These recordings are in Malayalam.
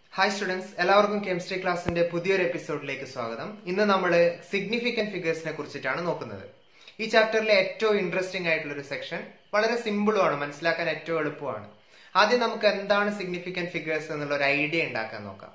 ഹായ് സ്റ്റുഡൻസ് എല്ലാവർക്കും കെമിസ്ട്രി ക്ലാസ്സിന്റെ പുതിയൊരു എപ്പിസോഡിലേക്ക് സ്വാഗതം ഇന്ന് നമ്മൾ സിഗ്നിഫിക്കന്റ് ഫിഗേഴ്സിനെ കുറിച്ചിട്ടാണ് നോക്കുന്നത് ഈ ചാപ്റ്ററിലെ ഏറ്റവും ഇൻട്രസ്റ്റിംഗ് ആയിട്ടുള്ള ഒരു സെക്ഷൻ വളരെ സിമ്പിളുമാണ് മനസ്സിലാക്കാൻ ഏറ്റവും എളുപ്പമാണ് ആദ്യം നമുക്ക് എന്താണ് സിഗ്നിഫിക്കന്റ് ഫിഗേഴ്സ് എന്നുള്ള ഒരു ഐഡിയ ഉണ്ടാക്കാൻ നോക്കാം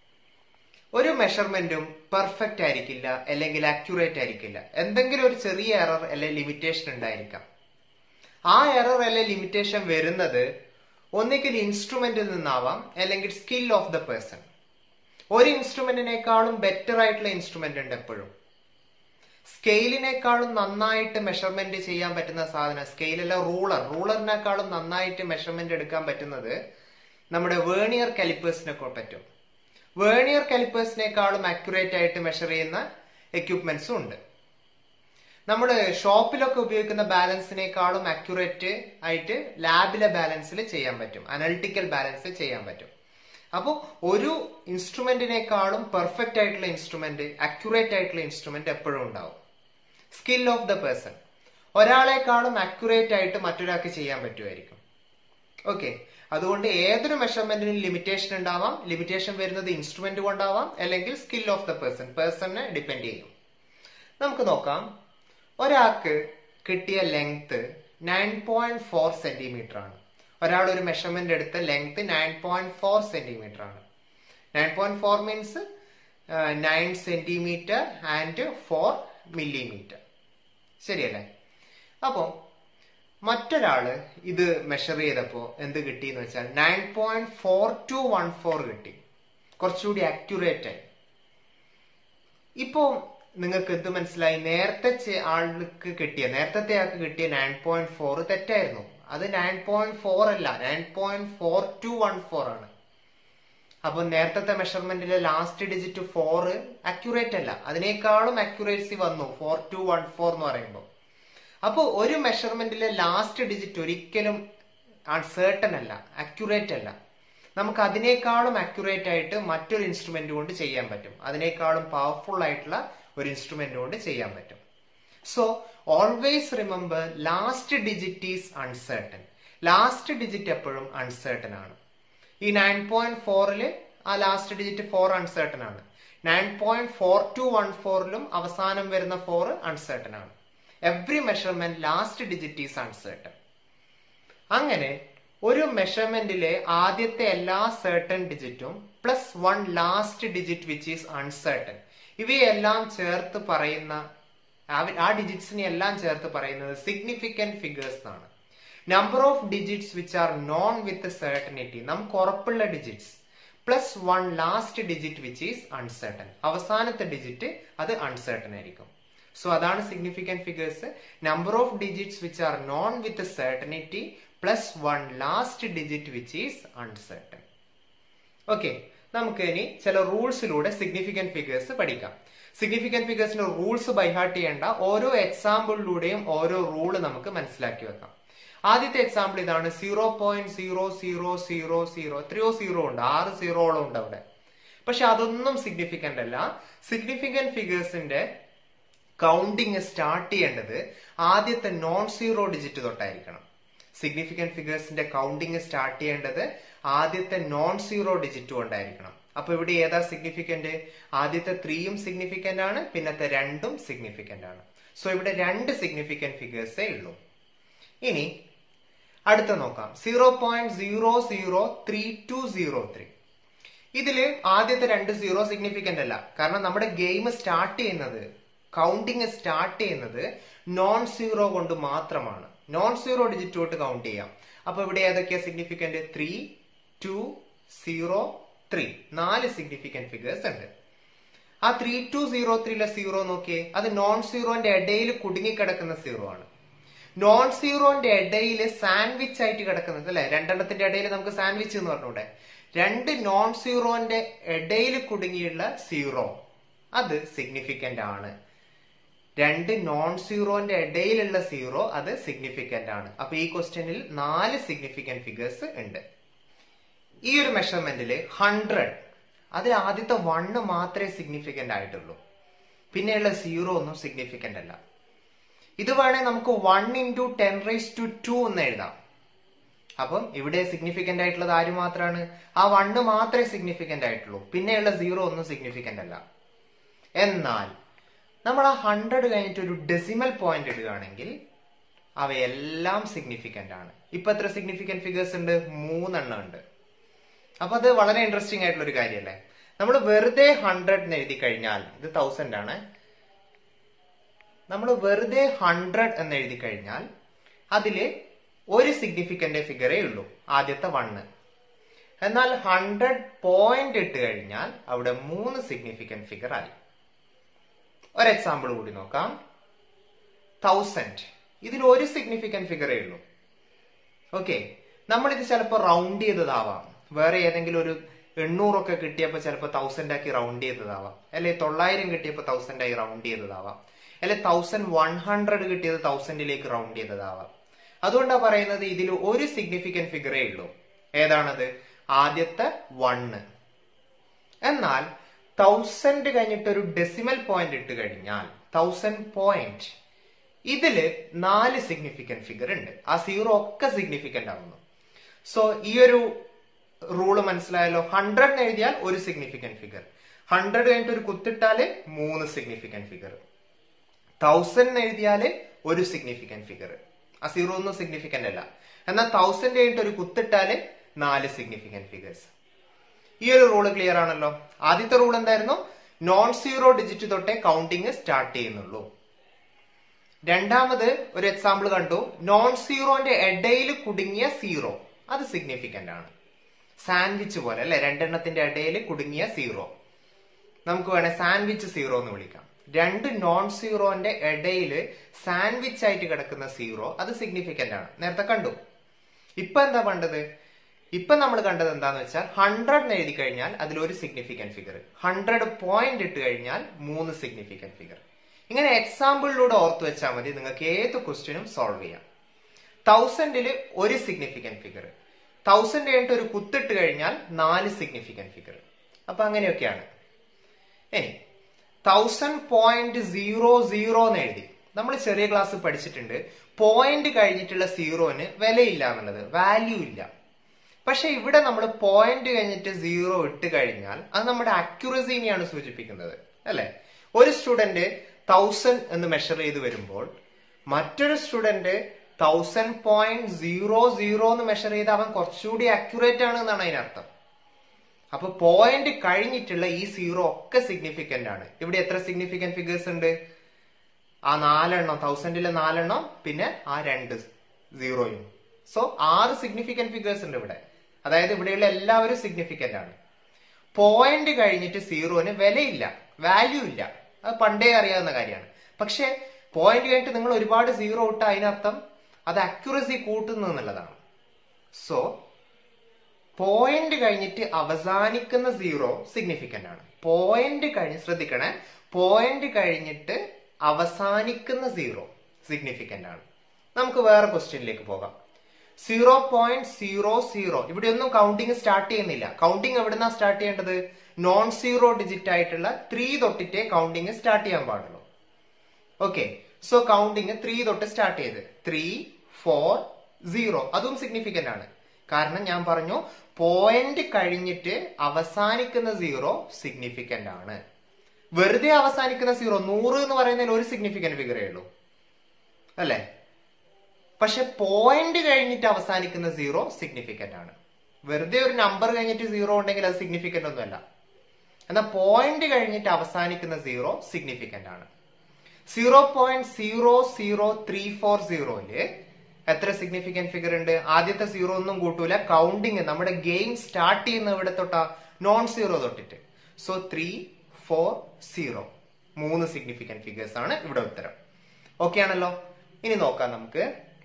ഒരു മെഷർമെന്റും പെർഫെക്റ്റ് ആയിരിക്കില്ല അല്ലെങ്കിൽ അക്യുറേറ്റ് ആയിരിക്കില്ല എന്തെങ്കിലും ഒരു ചെറിയ എറർ അല്ലെങ്കിൽ ലിമിറ്റേഷൻ ഉണ്ടായിരിക്കാം ആ എറർ അല്ലെങ്കിൽ ലിമിറ്റേഷൻ വരുന്നത് ഒന്നുകിൽ ഇൻസ്ട്രുമെന്റിൽ നിന്നാവാം അല്ലെങ്കിൽ സ്കിൽ ഓഫ് ദ പേഴ്സൺ ഒരു ഇൻസ്ട്രുമെന്റിനേക്കാളും ബെറ്റർ ആയിട്ടുള്ള ഇൻസ്ട്രുമെന്റ് ഉണ്ട് എപ്പോഴും സ്കെയിലിനേക്കാളും നന്നായിട്ട് മെഷർമെന്റ് ചെയ്യാൻ പറ്റുന്ന സാധനം സ്കെയിലല്ല റൂളർ റൂളറിനേക്കാളും നന്നായിട്ട് മെഷർമെന്റ് എടുക്കാൻ പറ്റുന്നത് നമ്മുടെ വേണിയർ കാലിപ്പേഴ്സിനൊക്കെ പറ്റും വേണിയർ കാലിപ്പേഴ്സിനേക്കാളും അക്യുറേറ്റ് ആയിട്ട് മെഷർ ചെയ്യുന്ന എക്യുപ്മെന്റ്സും ഉണ്ട് നമ്മൾ ഷോപ്പിലൊക്കെ ഉപയോഗിക്കുന്ന ബാലൻസിനേക്കാളും അക്യുറേറ്റ് ആയിട്ട് ലാബിലെ ബാലൻസിൽ ചെയ്യാൻ പറ്റും അനലിറ്റിക്കൽ ബാലൻസ് ചെയ്യാൻ പറ്റും അപ്പോൾ ഒരു ഇൻസ്ട്രുമെന്റിനേക്കാളും പെർഫെക്റ്റ് ആയിട്ടുള്ള ഇൻസ്ട്രുമെന്റ് അക്യുറേറ്റ് ആയിട്ടുള്ള ഇൻസ്ട്രുമെന്റ് എപ്പോഴും ഉണ്ടാവും സ്കിൽ ഓഫ് ദ പേഴ്സൺ ഒരാളെക്കാളും അക്യുറേറ്റ് ആയിട്ട് മറ്റൊരാൾക്ക് ചെയ്യാൻ പറ്റുമായിരിക്കും ഓക്കെ അതുകൊണ്ട് ഏതൊരു മെഷർമെന്റിനും ലിമിറ്റേഷൻ ഉണ്ടാവാം ലിമിറ്റേഷൻ വരുന്നത് ഇൻസ്ട്രുമെന്റ് കൊണ്ടാവാം അല്ലെങ്കിൽ സ്കിൽ ഓഫ് ദ പേഴ്സൺ പേഴ്സണിനെ ഡിപ്പെൻഡ് ചെയ്യും നമുക്ക് നോക്കാം ഒരാൾക്ക് കിട്ടിയ length nine point four centimetre ആണ് ഒരാൾ ഒരു മെഷർമെന്റ് എടുത്ത length nine point four centimetre ആണ് nine point four means nine centimetre and four millimetre ശരിയല്ലേ അപ്പോൾ മറ്റൊരാള് ഇത് മെഷർ ചെയ്തപ്പോൾ എന്ത് കിട്ടി എന്ന് വെച്ചാൽ nine point four two one four കിട്ടി കുറച്ചുകൂടി അക്യുറേറ്റ് ആയി ഇപ്പോ നിങ്ങൾക്ക് എന്ത് മനസ്സിലായി നേരത്തെ ആൾക്ക് കിട്ടിയ നേരത്തെ ആൾക്ക് കിട്ടിയ നയൻ പോയിന്റ് ഫോർ തെറ്റായിരുന്നു അത് നയൻ പോയിന്റ് ഫോർ അല്ല nine point four two one four ആണ് അപ്പൊ നേരത്തെ മെഷർമെന്റിലെ ലാസ്റ്റ് ഡിജിറ്റ് ഫോർ അക്യുറേറ്റ് അല്ല അതിനേക്കാളും അക്യുറേസി വന്നു ഫോർ ടു വൺ ഫോർ എന്ന് പറയുമ്പോൾ അപ്പോൾ ഒരു മെഷർമെന്റിലെ ലാസ്റ്റ് ഡിജിറ്റ് ഒരിക്കലും അൺസേർട്ടൻ അല്ല അക്യുറേറ്റ് അല്ല നമുക്ക് അതിനേക്കാളും അക്യുറേറ്റ് ആയിട്ട് മറ്റൊരു ഇൻസ്ട്രുമെന്റ് കൊണ്ട് ചെയ്യാൻ പറ്റും അതിനേക്കാളും പവർഫുൾ ആയിട്ടുള്ള ഒരു ഇൻസ്ട്രുമെന്റ് കൊണ്ട് ചെയ്യാൻ പറ്റും so always remember last digit is uncertain last digit എപ്പോഴും അൺസേർട്ടൻ ആണ് ഈ നയൻ പോയിന്റ് ഫോറില് ആ ലാസ്റ്റ് ഡിജിറ്റ് ഫോർ അൺസേർട്ടൻ ആണ് nine point four two one ഫോറിലും അവസാനം വരുന്ന ഫോർ അൺസേർട്ടൻ ആണ് every measurement last digit is uncertain അങ്ങനെ ഒരു മെഷർമെന്റിലെ ആദ്യത്തെ എല്ലാ സേർട്ടൺ ഡിജിറ്റും plus one last digit which is uncertain ഇവയെല്ലാം ചേർത്ത് പറയുന്ന ആ ഡിജിറ്റ്സിനെ എല്ലാം ചേർത്ത് പറയുന്നത് സിഗ്നിഫിക്കന്റ് ഫിഗേഴ്സ് ആണ് number of digits which are known with certainty നമുക്ക് ഉറപ്പുള്ള digits plus one last digit which is uncertain അവസാനത്തെ ഡിജിറ്റ് അത് അൺസേർട്ടൺ ആയിരിക്കും സോ അതാണ് significant figures number of digits which are known with certainty plus one last digit which is uncertain okay നമുക്ക് ഇനി ചില റൂൾസിലൂടെ സിഗ്നിഫിക്കന്റ് ഫിഗേഴ്സ് പഠിക്കാം സിഗ്നിഫിക്കന്റ് ഫിഗേഴ്സിന്റെ റൂൾസ് ബൈഹാർട്ട് ചെയ്യേണ്ട ഓരോ എക്സാമ്പിളിലൂടെയും ഓരോ റൂള് നമുക്ക് മനസ്സിലാക്കി വെക്കാം ആദ്യത്തെ എക്സാമ്പിൾ ഇതാണ് zero point zero zero zero zero എത്രയോ സീറോ ഉണ്ട് ആറ് സീറോളം ഉണ്ട് അവിടെ പക്ഷെ അതൊന്നും സിഗ്നിഫിക്കന്റ് അല്ല സിഗ്നിഫിക്കന്റ് ഫിഗേഴ്സിന്റെ കൗണ്ടിങ് സ്റ്റാർട്ട് ചെയ്യേണ്ടത് ആദ്യത്തെ നോൺ സീറോ ഡിജിറ്റ് തൊട്ടായിരിക്കണം സിഗ്നിഫിക്കന്റ് ഫിഗേഴ്സിന്റെ കൗണ്ടിങ് സ്റ്റാർട്ട് ചെയ്യേണ്ടത് ആദ്യത്തെ നോൺ സീറോ ഡിജിറ്റ് കൊണ്ടായിരിക്കണം അപ്പൊ ഇവിടെ ഏതാ സിഗ്നിഫിക്കന്റ് ആദ്യത്തെ ത്രീയും സിഗ്നിഫിക്കന്റ് ആണ് പിന്നത്തെ രണ്ടും സിഗ്നിഫിക്കന്റ് ആണ് സോ ഇവിടെ രണ്ട് സിഗ്നിഫിക്കന്റ് ഫിഗേഴ്സേ ഉള്ളൂ ഇനി അടുത്ത നോക്കാം zero point zero zero three two zero three ഇതില് ആദ്യത്തെ രണ്ട് സീറോ സിഗ്നിഫിക്കന്റ് അല്ല കാരണം നമ്മുടെ ഗെയിം സ്റ്റാർട്ട് ചെയ്യുന്നത് കൗണ്ടിങ് സ്റ്റാർട്ട് ചെയ്യുന്നത് നോൺ സീറോ കൊണ്ട് മാത്രമാണ് നോൺ സീറോ ഡിജിറ്റ് തൊട്ട് കൗണ്ട് ചെയ്യാം അപ്പൊ ഇവിടെ ഏതൊക്കെയാ significant three two zero three നാല് സിഗ്നിഫിക്കന്റ് ഫിഗേഴ്സ് ഉണ്ട് ആ ത്രീ ടു സീറോ ത്രീയിലെ സീറോ നോക്കിയേ അത് നോൺ സീറോന്റെ ഇടയിൽ കുടുങ്ങിക്കിടക്കുന്ന സീറോ ആണ് നോൺ സീറോന്റെ ഇടയിൽ സാൻഡ്വിച്ച് ആയിട്ട് കിടക്കുന്നത് അല്ലെ രണ്ടെണ്ണത്തിന്റെ ഇടയിൽ നമുക്ക് സാൻഡ്വിച്ച് എന്ന് പറഞ്ഞൂടെ രണ്ട് നോൺ സീറോന്റെ ഇടയിൽ കുടുങ്ങിയുള്ള സീറോ അത് സിഗ്നിഫിക്കന്റ് ആണ് രണ്ട് നോൺ സീറോന്റെ ഇടയിലുള്ള സീറോ അത് സിഗ്നിഫിക്കന്റ് ആണ് അപ്പൊ ഈ ക്വസ്റ്റ്യനിൽ നാല് സിഗ്നിഫിക്കന്റ് ഫിഗേഴ്സ് ഉണ്ട് ഈ ഒരു മെഷർമെന്റിൽ ഹൺഡ്രഡ് അതിൽ ആദ്യത്തെ വണ്ണ് മാത്രമേ സിഗ്നിഫിക്കന്റ് ആയിട്ടുള്ളൂ പിന്നെയുള്ള സീറോ ഒന്നും സിഗ്നിഫിക്കന്റ് അല്ല ഇത് വേണേ നമുക്ക് one into ten raise to two എന്ന് എഴുതാം അപ്പം ഇവിടെ സിഗ്നിഫിക്കന്റ് ആയിട്ടുള്ളത് ആര് മാത്രമാണ് ആ വണ്ണ് മാത്രമേ സിഗ്നിഫിക്കന്റ് ആയിട്ടുള്ളൂ പിന്നെയുള്ള സീറോ ഒന്നും സിഗ്നിഫിക്കന്റ് അല്ല എന്നാൽ നമ്മൾ ആ ഹൺഡ്രഡ് കഴിഞ്ഞിട്ട് ഒരു ഡെസിമൽ പോയിന്റ് ഇടുകയാണെങ്കിൽ അവയെല്ലാം സിഗ്നിഫിക്കന്റ് ആണ് ഇപ്പൊ എത്ര സിഗ്നിഫിക്കന്റ് ഫിഗേഴ്സ് ഉണ്ട് മൂന്നെണ്ണം ഉണ്ട് അപ്പൊ അത് വളരെ ഇൻട്രസ്റ്റിംഗ് ആയിട്ടുള്ള ഒരു കാര്യമല്ലേ നമ്മൾ വെറുതെ ഹൺഡ്രഡ് എന്ന് എഴുതി കഴിഞ്ഞാൽ ഇത് തൗസൻഡ് ആണ് നമ്മൾ വെറുതെ ഹൺഡ്രഡ് എന്ന് എഴുതി കഴിഞ്ഞാൽ അതില് ഒരു സിഗ്നിഫിക്കന്റ് ഫിഗറേ ഉള്ളൂ ആദ്യത്തെ വണ്ണ് എന്നാൽ ഹൺഡ്രഡ് പോയിന്റ് ഇട്ട് കഴിഞ്ഞാൽ അവിടെ മൂന്ന് സിഗ്നിഫിക്കന്റ് ഫിഗർ ആയി ഒരു എക്സാമ്പിൾ കൂടി നോക്കാം തൗസൻഡ് ഇതിൽ ഒരു സിഗ്നിഫിക്കന്റ് ഫിഗറേ ഉള്ളൂ ഓക്കെ നമ്മൾ ഇത് ചിലപ്പോൾ റൗണ്ട് ചെയ്തതാവാം വേറെ ഏതെങ്കിലും ഒരു എണ്ണൂറൊക്കെ കിട്ടിയപ്പോൾ ചിലപ്പോൾ തൗസൻഡ് ആക്കി റൗണ്ട് ചെയ്തതാവാം അല്ലെ തൊള്ളായിരം കിട്ടിയപ്പോൾ തൗസൻഡ് ആയി റൗണ്ട് ചെയ്തതാവാം അല്ലെ തൗസൻഡ് വൺ ഹൺഡ്രഡ് കിട്ടിയത് തൗസൻഡിലേക്ക് റൗണ്ട് ചെയ്തതാവാം അതുകൊണ്ടാണ് പറയുന്നത് ഇതിൽ ഒരു സിഗ്നിഫിക്കന്റ് ഫിഗറേ ഉള്ളൂ ഏതാണത് ആദ്യത്തെ വണ്ണ് എന്നാൽ തൗസൻഡ് കഴിഞ്ഞിട്ട് ഒരു ഡെസിമൽ പോയിന്റ് ഇട്ട് കഴിഞ്ഞാൽ തൗസൻഡ് പോയിന്റ് ഇതില് നാല് സിഗ്നിഫിക്കന്റ് ഫിഗർ ഉണ്ട് ആ സീറോ ഒക്കെ സിഗ്നിഫിക്കന്റ് ആവുന്നു സോ ഈ ഒരു റൂള് മനസ്സിലായല്ലോ ഹൺഡ്രഡ് എഴുതിയാൽ ഒരു സിഗ്നിഫിക്കന്റ് ഫിഗർ ഹൺഡ്രഡ് കഴിഞ്ഞിട്ട് ഒരു കുത്തിട്ടാല് മൂന്ന് സിഗ്നിഫിക്കന്റ് ഫിഗർ തൗസൻഡ് എഴുതിയാല് ഒരു സിഗ്നിഫിക്കന്റ് ഫിഗർ ആ സീറോ ഒന്നും സിഗ്നിഫിക്കന്റ് അല്ല എന്നാൽ തൗസൻഡ് കഴിഞ്ഞിട്ട് ഒരു കുത്തിട്ടാല് നാല് സിഗ്നിഫിക്കന്റ് ഫിഗേഴ്സ് ഈ ഒരു റൂള് ക്ലിയർ ആണല്ലോ ആദ്യത്തെ റൂൾ എന്തായിരുന്നു നോൺ സീറോ ഡിജിറ്റ് തൊട്ടേ കൗണ്ടിങ് സ്റ്റാർട്ട് ചെയ്യുന്നുള്ളൂ രണ്ടാമത് ഒരു എക്സാമ്പിൾ കണ്ടു നോൺ സീറോന്റെ ഇടയിൽ കുടുങ്ങിയ സീറോ അത് സിഗ്നിഫിക്കന്റ് ആണ് സാൻഡ്വിച്ച് പോലെ അല്ലെ രണ്ടെണ്ണത്തിന്റെ ഇടയിൽ കുടുങ്ങിയ സീറോ നമുക്ക് വേണേ സാൻഡ്വിച്ച് സീറോ എന്ന് വിളിക്കാം രണ്ട് നോൺ സീറോന്റെ ഇടയിൽ സാൻഡ്വിച്ച് ആയിട്ട് കിടക്കുന്ന സീറോ അത് സിഗ്നിഫിക്കന്റ് ആണ് നേരത്തെ കണ്ടു ഇപ്പൊ എന്താ കണ്ടത് ഇപ്പൊ നമ്മൾ കണ്ടത് എന്താന്ന് വെച്ചാൽ ഹൺഡ്രഡ് എന്ന് എഴുതി കഴിഞ്ഞാൽ അതിൽ ഒരു സിഗ്നിഫിക്കന്റ് ഫിഗർ ഹൺഡ്രഡ് പോയിന്റ് ഇട്ട് കഴിഞ്ഞാൽ മൂന്ന് സിഗ്നിഫിക്കന്റ് ഫിഗർ ഇങ്ങനെ എക്സാമ്പിളിലൂടെ ഓർത്ത് വെച്ചാൽ മതി നിങ്ങൾക്ക് ഏത് ക്വസ്റ്റ്യനും സോൾവ് ചെയ്യാം തൗസൻഡില് ഒരു സിഗ്നിഫിക്കന്റ് ഫിഗർ തൗസൻഡ് കഴിഞ്ഞിട്ട് ഒരു കുത്തിട്ട് കഴിഞ്ഞാൽ നാല് സിഗ്നിഫിക്കന്റ് ഫിഗർ അപ്പൊ അങ്ങനെയൊക്കെയാണ് ഇനി തൗസൻഡ് പോയിന്റ് സീറോ സീറോ എന്ന് എഴുതി നമ്മൾ ചെറിയ ക്ലാസ് പഠിച്ചിട്ടുണ്ട് പോയിന്റ് കഴിഞ്ഞിട്ടുള്ള സീറോന് വിലയില്ല എന്നുള്ളത് വാല്യൂ ഇല്ല പക്ഷെ ഇവിടെ നമ്മൾ പോയിന്റ് കഴിഞ്ഞിട്ട് സീറോ ഇട്ട് കഴിഞ്ഞാൽ അത് നമ്മുടെ അക്യുറസിനെയാണ് സൂചിപ്പിക്കുന്നത് അല്ലെ ഒരു സ്റ്റുഡന്റ് തൗസൻഡ് എന്ന് മെഷർ ചെയ്ത് വരുമ്പോൾ മറ്റൊരു student thousand point zero zero എന്ന് മെഷർ ചെയ്ത് അവൻ കുറച്ചുകൂടി അക്യുറേറ്റ് ആണ് എന്നാണ് അതിനർത്ഥം അപ്പൊ പോയിന്റ് കഴിഞ്ഞിട്ടുള്ള ഈ സീറോ ഒക്കെ സിഗ്നിഫിക്കന്റ് ആണ് ഇവിടെ എത്ര സിഗ്നിഫിക്കന്റ് ഫിഗേഴ്സ് ഉണ്ട് ആ നാലെണ്ണം തൗസൻഡിലെ നാലെണ്ണം പിന്നെ ആ രണ്ട് സീറോയും സോ ആറ് സിഗ്നിഫിക്കന്റ് ഫിഗേഴ്സ് ഉണ്ട് ഇവിടെ അതായത് ഇവിടെയുള്ള എല്ലാവരും സിഗ്നിഫിക്കന്റ് ആണ് പോയിന്റ് കഴിഞ്ഞിട്ട് സീറോന് വിലയില്ല വാല്യൂ ഇല്ല അത് പണ്ടേ അറിയാവുന്ന കാര്യമാണ് പക്ഷെ പോയിന്റ് കഴിഞ്ഞിട്ട് നിങ്ങൾ ഒരുപാട് സീറോ ഇട്ട അതിനർത്ഥം അത് അക്യുറസി കൂട്ടുന്നു എന്നുള്ളതാണ് സോ പോയിന്റ് കഴിഞ്ഞിട്ട് അവസാനിക്കുന്ന സീറോ സിഗ്നിഫിക്കന്റ് ആണ് പോയിന്റ് കഴിഞ്ഞ് ശ്രദ്ധിക്കണേ പോയിന്റ് കഴിഞ്ഞിട്ട് അവസാനിക്കുന്ന സീറോ സിഗ്നിഫിക്കന്റ് ആണ് നമുക്ക് വേറെ ക്വസ്റ്റ്യനിലേക്ക് പോകാം സീറോ പോയിന്റ് സീറോ സീറോ ഇവിടെ ഒന്നും കൗണ്ടിങ് സ്റ്റാർട്ട് ചെയ്യുന്നില്ല കൗണ്ടിങ് എവിടുന്നാ സ്റ്റാർട്ട് ചെയ്യേണ്ടത് നോൺ സീറോ ഡിജിറ്റ് ആയിട്ടുള്ള ത്രീ തൊട്ടിട്ടേ കൗണ്ടിങ് സ്റ്റാർട്ട് ചെയ്യാൻ പാടുള്ളൂ ഓക്കെ സോ കൗണ്ടിങ് ത്രീ തൊട്ട് സ്റ്റാർട്ട് ചെയ്ത് ത്രീ ഫോർ സീറോ അതും സിഗ്നിഫിക്കന്റ് ആണ് കാരണം ഞാൻ പറഞ്ഞു പോയിന്റ് കഴിഞ്ഞിട്ട് അവസാനിക്കുന്ന സീറോ സിഗ്നിഫിക്കന്റ് ആണ് വെറുതെ അവസാനിക്കുന്ന സീറോ നൂറ് എന്ന് പറയുന്നതിൽ ഒരു സിഗ്നിഫിക്കന്റ് ഫിഗറേ ഉള്ളൂ അല്ലേ പക്ഷെ പോയിന്റ് കഴിഞ്ഞിട്ട് അവസാനിക്കുന്ന സീറോ സിഗ്നിഫിക്കന്റ് ആണ് വെറുതെ ഒരു നമ്പർ കഴിഞ്ഞിട്ട് സീറോ ഉണ്ടെങ്കിൽ അത് സിഗ്നിഫിക്കന്റ് ഒന്നുമല്ല എന്നാൽ പോയിന്റ് കഴിഞ്ഞിട്ട് അവസാനിക്കുന്ന സീറോ സിഗ്നിഫിക്കന്റ് ആണ് zero point zero zero three four സീറോയില് എത്ര സിഗ്നിഫിക്കന്റ് ഫിഗർ ഉണ്ട് ആദ്യത്തെ സീറോ ഒന്നും കൂട്ടൂല കൗണ്ടിങ് നമ്മുടെ ഗെയിം സ്റ്റാർട്ട് ചെയ്യുന്ന ഇവിടെ തൊട്ടാ നോൺ സീറോ തൊട്ടിട്ട് സോ ത്രീ ഫോർ സീറോ മൂന്ന് സിഗ്നിഫിക്കന്റ് ഫിഗേഴ്സ് ആണ് ഇവിടെ ഉത്തരം ഓക്കെ ആണല്ലോ ഇനി നോക്കാം നമുക്ക്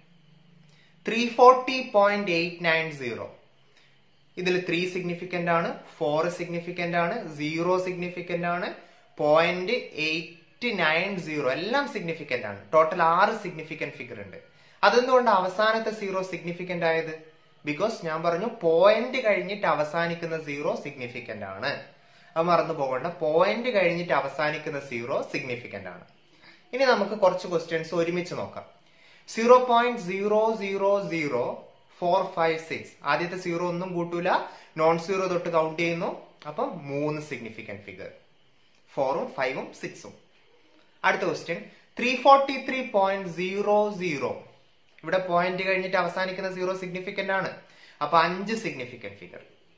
three forty point eight nine zero ഇതിൽ ത്രീ സിഗ്നിഫിക്കന്റ് ആണ് ഫോർ സിഗ്നിഫിക്കന്റ് ആണ് സീറോ സിഗ്നിഫിക്കന്റ് ആണ് പോയിന്റ് എയ്റ്റ് നയൻ സീറോ എല്ലാം സിഗ്നിഫിക്കന്റ് ആണ് ടോട്ടൽ ആറ് സിഗ്നിഫിക്കന്റ് ഫിഗർ ഉണ്ട് അതെന്തുകൊണ്ട് അവസാനത്തെ സീറോ സിഗ്നിഫിക്കന്റ് ആയത് ബിക്കോസ് ഞാൻ പറഞ്ഞു പോയിന്റ് കഴിഞ്ഞിട്ട് അവസാനിക്കുന്ന സീറോ സിഗ്നിഫിക്കന്റ് ആണ് അത് മറന്നു പോകണ്ട പോയിന്റ് കഴിഞ്ഞിട്ട് അവസാനിക്കുന്ന സീറോ സിഗ്നിഫിക്കന്റ് ആണ് ഇനി നമുക്ക് കുറച്ച് ക്വസ്റ്റ്യൻസ് ഒരുമിച്ച് നോക്കാം zero point zero zero zero four five six ആദ്യത്തെ സീറോ ഒന്നും കൂട്ടൂല നോൺ സീറോ തൊട്ട് കൗണ്ട് ചെയ്യുന്നു അപ്പം മൂന്ന് സിഗ്നിഫിക്കന്റ് ഫിഗർ ഫോറും ഫൈവും സിക്സും അടുത്ത question three forty three point zero zero ഇവിടെ പോയിന്റ് കഴിഞ്ഞിട്ട് അവസാനിക്കുന്ന സീറോ സിഗ്നിഫിക്കന്റ് ആണ് അപ്പൊ അഞ്ച് സിഗ്നിഫിക്കന്റ് ഫിഗർ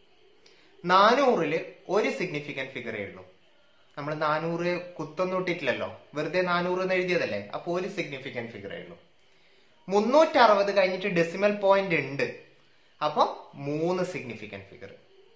നാനൂറില് ഒരു സിഗ്നിഫിക്കന്റ് ഫിഗറേ ഉള്ളൂ നമ്മൾ നാനൂറ് കുത്തൊന്നും ഇട്ടിട്ടില്ലല്ലോ വെറുതെ നാനൂറ് എന്ന് എഴുതിയതല്ലേ അപ്പൊ ഒരു സിഗ്നിഫിക്കന്റ് ഫിഗറേ ഉള്ളൂ മുന്നൂറ്റി അറുപത് കഴിഞ്ഞിട്ട് ഡെസിമൽ പോയിന്റ് ഉണ്ട് അപ്പൊ മൂന്ന് സിഗ്നിഫിക്കന്റ് ഫിഗർ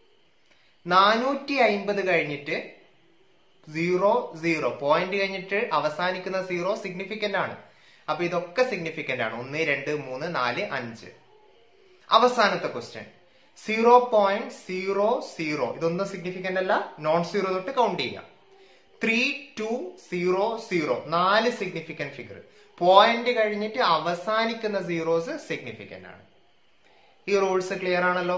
നാനൂറ്റി അയിമ്പത് കഴിഞ്ഞിട്ട് സീറോ സീറോ പോയിന്റ് കഴിഞ്ഞിട്ട് അവസാനിക്കുന്ന സീറോ സിഗ്നിഫിക്കന്റ് ആണ് അപ്പൊ ഇതൊക്കെ സിഗ്നിഫിക്കന്റ് ആണ് ഒന്ന് രണ്ട് മൂന്ന് നാല് അഞ്ച് അവസാനത്തെ question zero point zero zero ഇതൊന്നും സിഗ്നിഫിക്കന്റ് അല്ല നോൺ സീറോ തൊട്ട് കൗണ്ട് ചെയ്യാം ത്രീ ടു സീറോ സീറോ നാല് സിഗ്നിഫിക്കന്റ് ഫിഗർ പോയിന്റ് കഴിഞ്ഞിട്ട് അവസാനിക്കുന്ന സീറോസ് സിഗ്നിഫിക്കന്റ് ആണ് ഈ റൂൾസ് ക്ലിയർ ആണല്ലോ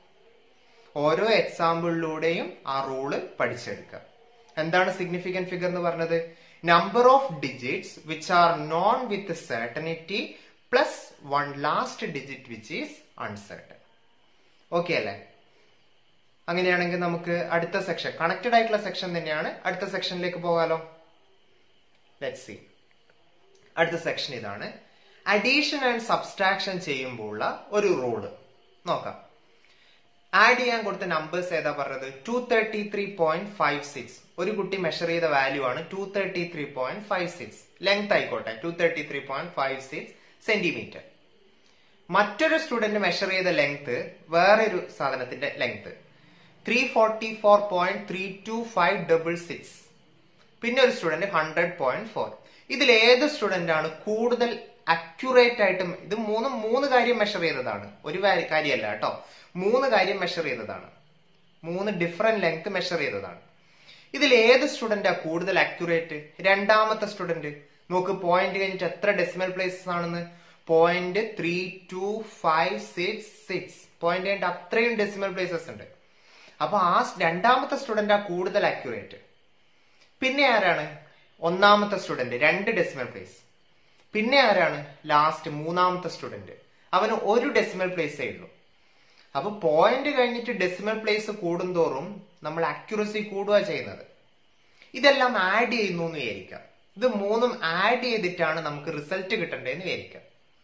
ഓരോ എക്സാമ്പിളിലൂടെയും ആ റൂള് പഠിച്ചെടുക്കുക എന്താണ് സിഗ്നിഫിക്കന്റ് ഫിഗർ എന്ന് പറഞ്ഞത് number of digits which are known with certainty plus one last digit which is uncertain okay അല്ലേ അങ്ങനെയാണെങ്കിൽ നമുക്ക് അടുത്ത സെക്ഷൻ കണക്റ്റഡ് ആയിട്ടുള്ള സെക്ഷൻ തന്നെയാണ് അടുത്ത സെക്ഷനിലേക്ക് പോകാലോ ലെറ്റ് സി അടുത്ത സെക്ഷൻ ഇതാണ് അഡീഷൻ ആൻഡ് സബ്സ്ട്രാക്ഷൻ ചെയ്യുമ്പോഴുള്ള ഒരു റൂള് നോക്കാം ആഡ് ചെയ്യാൻ കൊടുത്ത നമ്പേഴ്സ് ഏതാ പറഞ്ഞത് two thirty three point five six ഒരു കുട്ടി മെഷർ ചെയ്ത വാല്യൂ ആണ് two thirty three point five six length ആയിക്കോട്ടെ two thirty three point five six centimetre മറ്റൊരു സ്റ്റുഡന്റ് മെഷർ ചെയ്ത ലെങ്ത് വേറൊരു സാധനത്തിന്റെ length three forty four point three two five double six പിന്നെ ഒരു സ്റ്റുഡന്റ് ഹൺഡ്രഡ് പോയിന്റ് ഫോർ ഇതിൽ ഏത് സ്റ്റുഡന്റ് ആണ് കൂടുതൽ അക്യുറേറ്റ് ആയിട്ട് ഇത് മൂന്നും മൂന്ന് കാര്യം മെഷർ ചെയ്തതാണ് ഒരു വാ- കാര്യമല്ല കേട്ടോ മൂന്ന് കാര്യം മെഷർ ചെയ്തതാണ് മൂന്ന് ഡിഫറെന്റ് ലെങ്ത് മെഷർ ചെയ്തതാണ് ഇതിൽ ഏത് സ്റ്റുഡന്റാ കൂടുതൽ അക്യുറേറ്റ് രണ്ടാമത്തെ സ്റ്റുഡന്റ് നോക്ക് പോയിന്റ് കഴിഞ്ഞിട്ട് എത്ര ഡെസിമൽ പ്ലേസസ് ആണെന്ന് point three two five six six point കഴിഞ്ഞിട്ട് അത്രയും ഡെസിമൽ പ്ലേസസ് ഉണ്ട് അപ്പൊ ആ സ് രണ്ടാമത്തെ സ്റ്റുഡന്റാ കൂടുതൽ അക്യുറേറ്റ് പിന്നെ ആരാണ് ഒന്നാമത്തെ സ്റ്റുഡന്റ് രണ്ട് ഡെസിമൽ പ്ലേസ് പിന്നെ ആരാണ് ലാസ്റ്റ് മൂന്നാമത്തെ സ്റ്റുഡന്റ് അവന് ഒരു ഡെസിമൽ പ്ലേസേ ഉള്ളൂ അപ്പൊ പോയിന്റ് കഴിഞ്ഞിട്ട് ഡെസിമൽ പ്ലേസ് കൂടുന്തോറും നമ്മൾ അക്യുറസി കൂടുക ചെയ്യുന്നത് ഇതെല്ലാം ആഡ് ചെയ്യുന്നു എന്ന് വിചാരിക്കാം ഇത് മൂന്നും ആഡ് ചെയ്തിട്ടാണ് നമുക്ക് റിസൾട്ട് കിട്ടേണ്ടതെന്ന് വിചാരിക്കാം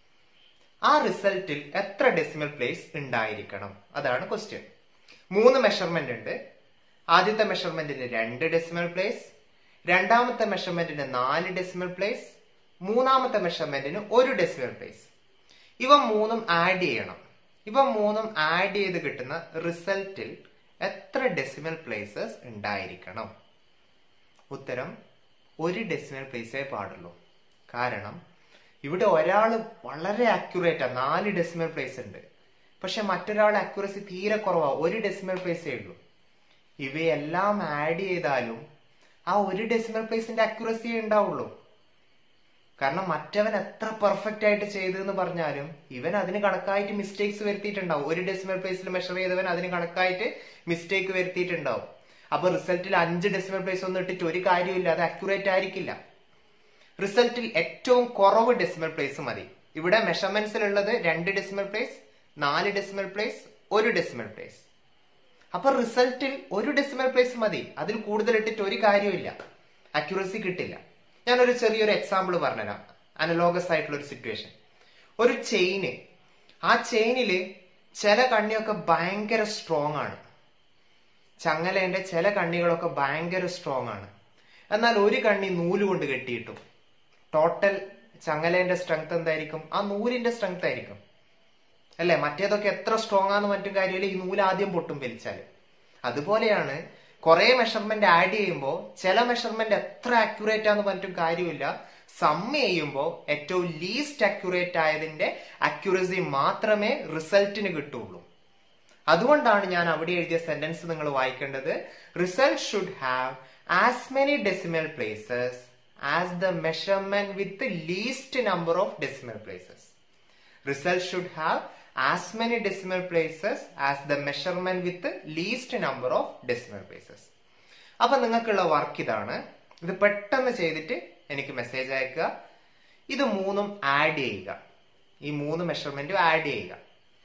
ആ റിസൾട്ടിൽ എത്ര ഡെസിമൽ പ്ലേസ് ഉണ്ടായിരിക്കണം അതാണ് ക്വസ്റ്റ്യൻ മൂന്ന് മെഷർമെന്റ് ഉണ്ട് ആദ്യത്തെ മെഷർമെന്റിന് രണ്ട് ഡെസിമൽ പ്ലേസ് രണ്ടാമത്തെ മെഷർമെന്റിന് നാല് ഡെസിമൽ പ്ലേസ് മൂന്നാമത്തെ മെഷർമെന്റിന് ഒരു ഡെസിമൽ പ്ലേസ് ഇവ മൂന്നും ആഡ് ചെയ്യണം ഇവ മൂന്നും ആഡ് ചെയ്ത് കിട്ടുന്ന റിസൾട്ടിൽ എത്ര ഡെസിമൽ പ്ലേസസ് ഉണ്ടായിരിക്കണം ഉത്തരം ഒരു ഡെസിമൽ പ്ലേസേ പാടുള്ളൂ കാരണം ഇവിടെ ഒരാൾ വളരെ അക്യുറേറ്റാ നാല് ഡെസിമൽ പ്ലേസ് ഉണ്ട് പക്ഷെ മറ്റൊരാളുടെ അക്യുറസി തീരെ കുറവാ ഒരു ഡെസിമൽ പ്ലേസേ ഉള്ളൂ ഇവയെല്ലാം ആഡ് ചെയ്താലും ആ ഒരു ഡെസിമൽ പ്ലേസിന്റെ അക്യുറസിയേ ഉണ്ടാവുള്ളൂ കാരണം മറ്റവൻ എത്ര പെർഫെക്റ്റ് ആയിട്ട് ചെയ്തെന്ന് പറഞ്ഞാലും ഇവൻ അതിന് കണക്കായിട്ട് മിസ്റ്റേക്സ് വരുത്തിയിട്ടുണ്ടാവും ഒരു ഡെസിമൽ പ്ലേസിൽ മെഷർ ചെയ്തവൻ അതിന് കണക്കായിട്ട് മിസ്റ്റേക്ക് വരുത്തിയിട്ടുണ്ടാവും അപ്പൊ റിസൾട്ടിൽ അഞ്ച് ഡെസിമൽ പ്ലേസ് ഒന്നും ഇട്ടിട്ട് ഒരു കാര്യമില്ല അത് അക്യുറേറ്റ് ആയിരിക്കില്ല റിസൾട്ടിൽ ഏറ്റവും കുറവ് ഡെസിമൽ പ്ലേസ് മതി ഇവിടെ മെഷർമെന്റ്സിൽ ഉള്ളത് രണ്ട് ഡെസിമൽ പ്ലേസ് നാല് ഡെസിമൽ പ്ലേസ് ഒരു ഡെസിമൽ പ്ലേസ് അപ്പൊ റിസൾട്ടിൽ ഒരു ഡെസിമൽ പ്ലേസ് മതി അതിൽ കൂടുതൽ ഇട്ടിട്ട് ഒരു കാര്യമില്ല അക്യുറസി കിട്ടില്ല ഞാനൊരു ചെറിയൊരു എക്സാമ്പിൾ പറഞ്ഞുതരാം അനലോഗസ് ആയിട്ടുള്ള ഒരു സിറ്റുവേഷൻ ഒരു ചെയിന് ആ ചെയിനില് ചില കണ്ണിയൊക്കെ ഭയങ്കര സ്ട്രോങ് ആണ് ചങ്ങലേന്റെ ചില കണ്ണികളൊക്കെ ഭയങ്കര സ്ട്രോങ് ആണ് എന്നാൽ ഒരു കണ്ണി നൂല് കൊണ്ട് കെട്ടിയിട്ടു ടോട്ടൽ ചങ്ങലേന്റെ സ്ട്രെങ്ത് എന്തായിരിക്കും ആ നൂലിന്റെ സ്ട്രെങ്ത് ആയിരിക്കും അല്ലെ മറ്റേതൊക്കെ എത്ര സ്ട്രോങ് ആണെന്ന് മറ്റും കാര്യമില്ല ഈ നൂല് ആദ്യം പൊട്ടും വലിച്ചാല് അതുപോലെയാണ് കുറെ മെഷർമെന്റ് ആഡ് ചെയ്യുമ്പോൾ ചില മെഷർമെന്റ് എത്ര അക്യുറേറ്റ് ആണെന്ന് പറഞ്ഞിട്ടും കാര്യമില്ല സം ചെയ്യുമ്പോൾ ഏറ്റവും ലീസ്റ്റ് അക്യുറേറ്റ് ആയതിന്റെ അക്യുറസി മാത്രമേ റിസൾട്ടിന് കിട്ടുള്ളൂ അതുകൊണ്ടാണ് ഞാൻ അവിടെ എഴുതിയ സെന്റൻസ് നിങ്ങൾ വായിക്കേണ്ടത് result should have as many decimal places as the measurement with least number of decimal places result should have as many decimal places as the measurement with least number of decimal places അപ്പൊ നിങ്ങൾക്കുള്ള വർക്ക് ഇതാണ് ഇത് പെട്ടെന്ന് ചെയ്തിട്ട് എനിക്ക് മെസ്സേജ് അയക്കുക ഇത് മൂന്നും ആഡ് ചെയ്യുക ഈ മൂന്ന് മെഷർമെന്റും ആഡ് ചെയ്യുക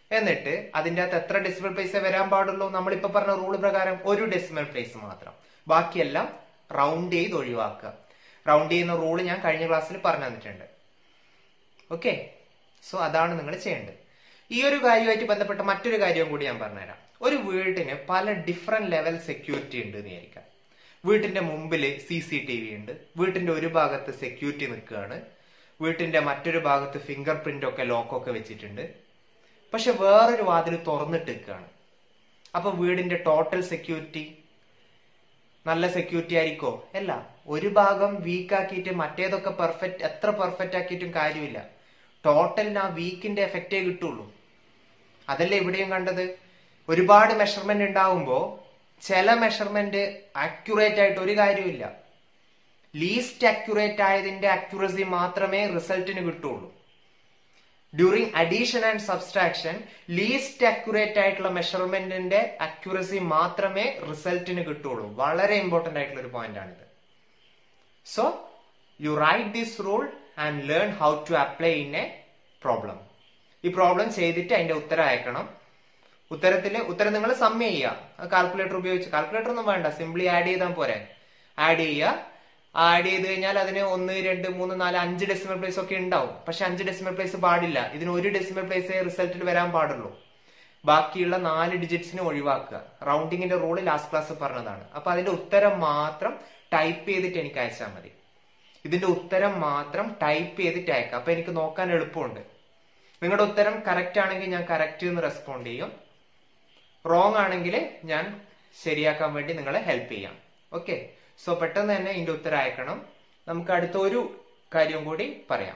എന്നിട്ട് അതിന്റെ അകത്ത് എത്ര ഡെസിമൽ പ്ലേസ് വരാൻ പാടുള്ളൂ നമ്മളിപ്പോ പറഞ്ഞ റൂൾ പ്രകാരം ഒരു ഡെസിമൽ പ്ലേസ് മാത്രം ബാക്കിയെല്ലാം റൗണ്ട് ചെയ്ത് ഒഴിവാക്കുക റൗണ്ട് ചെയ്യുന്ന റൂൾ ഞാൻ കഴിഞ്ഞ ക്ലാസ്സിൽ പറഞ്ഞു തന്നിട്ടുണ്ട് ഓക്കെ സോ അതാണ് നിങ്ങൾ ചെയ്യേണ്ടത് ഈ ഒരു കാര്യമായിട്ട് ബന്ധപ്പെട്ട മറ്റൊരു കാര്യവും കൂടി ഞാൻ പറഞ്ഞുതരാം ഒരു വീട്ടിന് പല ഡിഫറെന്റ് ലെവൽ സെക്യൂരിറ്റി ഉണ്ട് എന്ന് വിചാരിക്കാം വീട്ടിന്റെ മുമ്പിൽ സി സി ടി വി ഉണ്ട് വീട്ടിന്റെ ഒരു ഭാഗത്ത് സെക്യൂരിറ്റി നിൽക്കുകയാണ് വീട്ടിന്റെ മറ്റൊരു ഭാഗത്ത് ഫിംഗർ പ്രിന്റ് ഒക്കെ ലോക്കൊക്കെ വെച്ചിട്ടുണ്ട് പക്ഷെ വേറൊരു വാതിൽ തുറന്നിട്ട് നിൽക്കുകയാണ് അപ്പൊ വീടിന്റെ ടോട്ടൽ സെക്യൂരിറ്റി നല്ല സെക്യൂരിറ്റി ആയിരിക്കോ അല്ല ഒരു ഭാഗം വീക്ക് ആക്കിയിട്ട് മറ്റേതൊക്കെ പെർഫെക്റ്റ് എത്ര പെർഫെക്റ്റ് ആക്കിയിട്ടും കാര്യമില്ല ടോട്ടലിന് ആ വീക്കിന്റെ എഫക്റ്റേ കിട്ടുള്ളൂ അതല്ലേ ഇവിടെയും കണ്ടത് ഒരുപാട് മെഷർമെന്റ് ഉണ്ടാവുമ്പോൾ ചില മെഷർമെന്റ് അക്യുറേറ്റ് ആയിട്ട് ഒരു കാര്യമില്ല ലീസ്റ്റ് അക്യുറേറ്റ് ആയതിന്റെ അക്യുറസി മാത്രമേ റിസൾട്ടിന് കിട്ടുള്ളൂ during addition and subtraction least accurate ആയിട്ടുള്ള മെഷർമെന്റിന്റെ അക്യുറസി മാത്രമേ റിസൾട്ടിന് കിട്ടുള്ളൂ വളരെ ഇമ്പോർട്ടന്റ് ആയിട്ടുള്ള ഒരു പോയിന്റ് ആണിത് so you write this rule and learn how to apply in a problem ഈ പ്രോബ്ലം ചെയ്തിട്ട് അതിന്റെ ഉത്തരം അയക്കണം ഉത്തരത്തിൽ ഉത്തരം നിങ്ങൾ സമ്മ് ചെയ്യുക കാൽക്കുലേറ്റർ ഉപയോഗിച്ച് കാൽക്കുലേറ്റർ ഒന്നും വേണ്ട സിംപ്ലി ആഡ് ചെയ്താൽ പോരെ ആഡ് ചെയ്യുക ആഡ് ചെയ്ത് കഴിഞ്ഞാൽ അതിന് ഒന്ന് രണ്ട് മൂന്ന് നാല് അഞ്ച് ഡെസിമൽ പ്ലേസ് ഒക്കെ ഉണ്ടാവും പക്ഷെ അഞ്ച് ഡെസിമൽ പ്ലേസ് പാടില്ല ഇതിന് ഒരു ഡെസിമൽ പ്ലേസേ റിസൾട്ടിൽ വരാൻ പാടുള്ളൂ ബാക്കിയുള്ള നാല് ഡിജിറ്റ്സിനെ ഒഴിവാക്കുക റൗണ്ടിങ്ങിന്റെ റൂള് ലാസ്റ്റ് ക്ലാസ് പറഞ്ഞതാണ് അപ്പൊ അതിന്റെ ഉത്തരം മാത്രം ടൈപ്പ് ചെയ്തിട്ട് എനിക്ക് അയച്ചാൽ മതി ഇതിന്റെ ഉത്തരം മാത്രം ടൈപ്പ് ചെയ്തിട്ട് അയക്കാം അപ്പൊ എനിക്ക് നോക്കാൻ എളുപ്പമുണ്ട് നിങ്ങളുടെ ഉത്തരം കറക്റ്റ് ആണെങ്കിൽ ഞാൻ കറക്റ്റ് എന്ന് റെസ്പോണ്ട് ചെയ്യും റോങ് ആണെങ്കിൽ ഞാൻ ശരിയാക്കാൻ വേണ്ടി നിങ്ങളെ ഹെൽപ്പ് ചെയ്യാം ഓക്കെ സോ പെട്ടെന്ന് തന്നെ ഇതിന്റെ ഉത്തരം അയക്കണം നമുക്ക് അടുത്ത ഒരു കാര്യം കൂടി പറയാം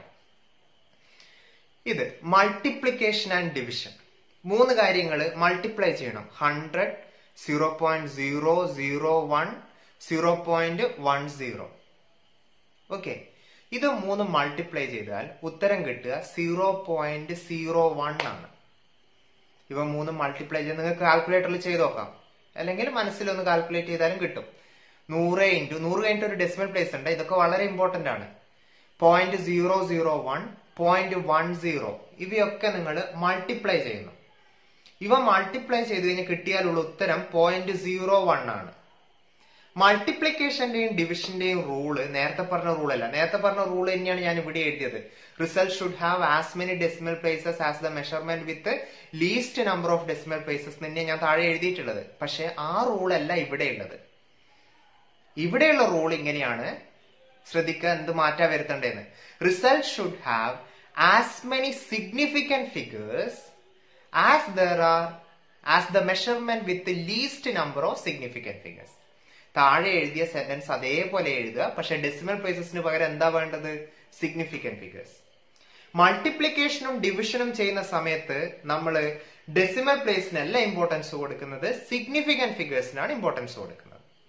ഇത് മൾട്ടിപ്ലിക്കേഷൻ ആൻഡ് ഡിവിഷൻ മൂന്ന് കാര്യങ്ങൾ മൾട്ടിപ്ലൈ ചെയ്യണം hundred zero point zero zero one zero point one zero okay ഇത് മൂന്ന് മൾട്ടിപ്ലൈ ചെയ്താൽ ഉത്തരം കിട്ടുക സീറോ പോയിന്റ് സീറോ വൺ ആണ് ഇവ മൂന്ന് മൾട്ടിപ്ലൈ ചെയ്ത് നിങ്ങൾക്ക് കാൽക്കുലേറ്ററിൽ ചെയ്ത് നോക്കാം അല്ലെങ്കിൽ മനസ്സിലൊന്ന് കാൽക്കുലേറ്റ് ചെയ്താലും കിട്ടും നൂറ് ഇൻറ്റു നൂറ് കഴിഞ്ഞിട്ട് ഒരു ഡെസിമൽ പ്ലേസ് ഉണ്ട് ഇതൊക്കെ വളരെ ഇമ്പോർട്ടന്റ് ആണ് point zero zero one point one zero ഇവയൊക്കെ നിങ്ങൾ മൾട്ടിപ്ലൈ ചെയ്യുന്നു ഇവ മൾട്ടിപ്ലൈ ചെയ്ത് കഴിഞ്ഞാൽ കിട്ടിയാലുള്ള ഉത്തരം പോയിന്റ് സീറോ വൺ ആണ് മൾട്ടിപ്ലിക്കേഷന്റെയും ഡിവിഷന്റെയും റൂള് നേരത്തെ പറഞ്ഞ റൂൾ അല്ല നേരത്തെ പറഞ്ഞ റൂൾ തന്നെയാണ് ഞാൻ ഇവിടെ എഴുതിയത് result should have as many decimal places as the measurement with least number of decimal places തന്നെ ഞാൻ താഴെ എഴുതിയിട്ടുള്ളത് പക്ഷെ ആ റൂൾ അല്ല ഇവിടെ ഉള്ളത് ഇവിടെയുള്ള റൂൾ ഇങ്ങനെയാണ് ശ്രദ്ധിക്കുക എന്ത് മാറ്റാ വരുത്തേണ്ടതെന്ന് result should have as many significant figures as there are as the measurement with least number of significant figures താഴെ എഴുതിയ സെന്റൻസ് അതേപോലെ എഴുതുക പക്ഷെ ഡെസിമൽ പ്ലേസസിന് പകരം എന്താ വേണ്ടത് സിഗ്നിഫിക്കന്റ് ഫിഗേഴ്സ് മൾട്ടിപ്ലിക്കേഷനും ഡിവിഷനും ചെയ്യുന്ന സമയത്ത് നമ്മൾ ഡെസിമൽ പ്ലേസിനല്ല ഇമ്പോർട്ടൻസ് കൊടുക്കുന്നത് സിഗ്നിഫിക്കന്റ് ഫിഗേഴ്സിനാണ് ഇമ്പോർട്ടൻസ് കൊടുക്കുന്നത്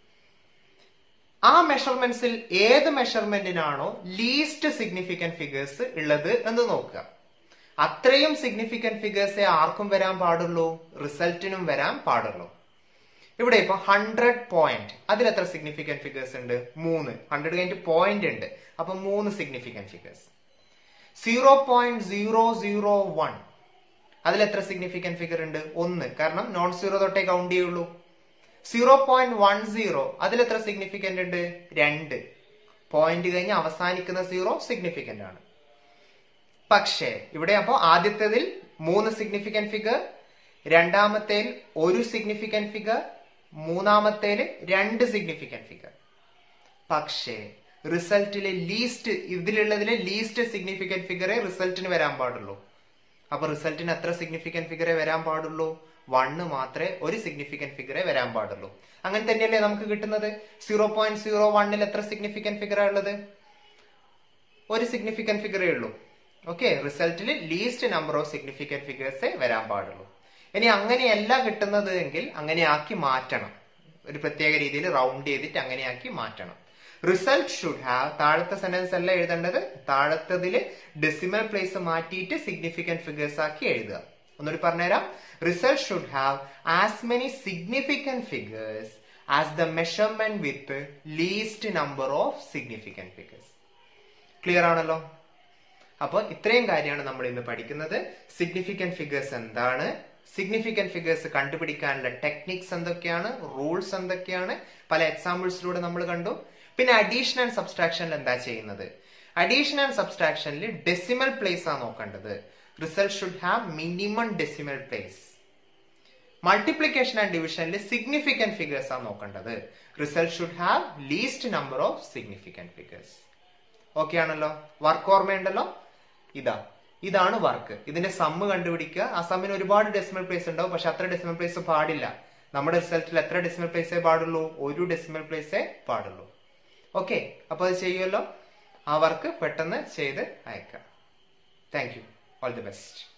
ആ മെഷർമെന്റ്സിൽ ഏത് മെഷർമെന്റിനാണോ ലീസ്റ്റ് സിഗ്നിഫിക്കന്റ് ഫിഗേഴ്സ് ഉള്ളത് എന്ന് നോക്കുക അത്രയും സിഗ്നിഫിക്കന്റ് ഫിഗേഴ്സേ ആർക്കും വരാൻ പാടുള്ളൂ റിസൾട്ടിനും വരാൻ പാടുള്ളൂ ഇവിടെ ഇപ്പൊ ഹൺഡ്രഡ് പോയിന്റ് അതിൽ എത്ര സിഗ്നിഫിക്കന്റ് ഫിഗേഴ്സ് ഉണ്ട് മൂന്ന് ഹൺഡ്രഡ് കഴിഞ്ഞിട്ട് പോയിന്റ് ഉണ്ട് അപ്പൊ മൂന്ന് significant figures zero point zero zero one അതിൽ എത്ര സിഗ്നിഫിക്കന്റ് ഫിഗർ ഉണ്ട് ഒന്ന് കാരണം നോൺ സീറോ തൊട്ടേ കൗണ്ട് ചെയ്യുള്ളൂ സീറോ പോയിന്റ് വൺ സീറോ അതിൽ എത്ര സിഗ്നിഫിക്കന്റ് ഉണ്ട് രണ്ട് പോയിന്റ് കഴിഞ്ഞ് അവസാനിക്കുന്ന സീറോ സിഗ്നിഫിക്കന്റ് ആണ് പക്ഷേ ഇവിടെ അപ്പോ ആദ്യത്തേതിൽ മൂന്ന് സിഗ്നിഫിക്കന്റ് ഫിഗർ രണ്ടാമത്തേൽ ഒരു സിഗ്നിഫിക്കന്റ് ഫിഗർ മൂന്നാമത്തേൽ രണ്ട് സിഗ്നിഫിക്കന്റ് ഫിഗർ പക്ഷേ റിസൾട്ടിലെ ലീസ്റ്റ് ഇതിലുള്ളതിലെ ലീസ്റ്റ് സിഗ്നിഫിക്കന്റ് ഫിഗറേ റിസൾട്ടിന് വരാൻ പാടുള്ളൂ അപ്പൊ റിസൾട്ടിന് എത്ര സിഗ്നിഫിക്കന്റ് ഫിഗറേ വരാൻ പാടുള്ളൂ വണ്ണ് മാത്രമേ ഒരു സിഗ്നിഫിക്കന്റ് ഫിഗറേ വരാൻ പാടുള്ളൂ അങ്ങനെ തന്നെയല്ലേ നമുക്ക് കിട്ടുന്നത് സീറോ പോയിന്റ് സീറോ വണ്ണിൽ എത്ര സിഗ്നിഫിക്കന്റ് ഫിഗറാ ഉള്ളത് ഒരു സിഗ്നിഫിക്കന്റ് ഫിഗറേ ഉള്ളൂ ഓക്കെ റിസൾട്ടിൽ ലീസ്റ്റ് നമ്പർ ഓഫ് സിഗ്നിഫിക്കന്റ് ഫിഗേഴ്സേ വരാൻ പാടുള്ളൂ ഇനി അങ്ങനെയല്ല കിട്ടുന്നത് എങ്കിൽ അങ്ങനെയാക്കി മാറ്റണം ഒരു പ്രത്യേക രീതിയിൽ റൗണ്ട് ചെയ്തിട്ട് അങ്ങനെയാക്കി മാറ്റണം റിസൾട്ട് ഷുഡ് ഹാവ് താഴത്തെ സെന്റൻസ് അല്ല എഴുതേണ്ടത് താഴത്തതിൽ ഡെസിമൽ പ്ലേസ് മാറ്റിയിട്ട് സിഗ്നിഫിക്കന്റ് ഫിഗേഴ്സ് ആക്കി എഴുതുക ഒന്നുകൂടി പറഞ്ഞുതരാം result should have as many significant figures as the measurement with least number of significant figures clear ആണല്ലോ അപ്പോൾ ഇത്രയും കാര്യമാണ് നമ്മൾ ഇന്ന് പഠിക്കുന്നത് സിഗ്നിഫിക്കന്റ് ഫിഗേഴ്സ് എന്താണ് സിഗ്നിഫിക്കന്റ് ഫിഗേഴ്സ് കണ്ടുപിടിക്കാനുള്ള ടെക്നിക്സ് എന്തൊക്കെയാണ് റൂൾസ് എന്തൊക്കെയാണ് പല എക്സാമ്പിൾസിലൂടെ നമ്മൾ കണ്ടു പിന്നെ അഡീഷൻ ആൻഡ് സബ്സ്ട്രാക്ഷനിൽ എന്താ ചെയ്യുന്നത് അഡീഷൻ ആൻഡ് സബ്സ്ട്രാക്ഷനിൽ ഡെസിമൽ പ്ലേസ് ആണ് നോക്കേണ്ടത് result should have minimum decimal place multiplication and ഡിവിഷനിൽ സിഗ്നിഫിക്കന്റ് ഫിഗേഴ്സ് ആണ് നോക്കേണ്ടത് result should have least number of significant figures okay ആണല്ലോ വർക്ക് ഓർമ്മയുണ്ടല്ലോ ഇതാ ഇതാണ് വർക്ക് ഇതിന്റെ സമ്മ് കണ്ടുപിടിക്കുക ആ സമ്മിന് ഒരുപാട് ഡെസിമൽ പ്ലേസ് ഉണ്ടാവും പക്ഷെ അത്ര ഡെസിമൽ പ്ലേസ് പാടില്ല നമ്മുടെ റിസൾട്ടിൽ എത്ര ഡെസിമൽ പ്ലേസേ പാടുള്ളൂ ഒരു ഡെസിമൽ പ്ലേസേ പാടുള്ളൂ ഓക്കെ അപ്പൊ അത് ചെയ്യുമല്ലോ ആ വർക്ക് പെട്ടെന്ന് ചെയ്ത് അയക്കാം thank you all the best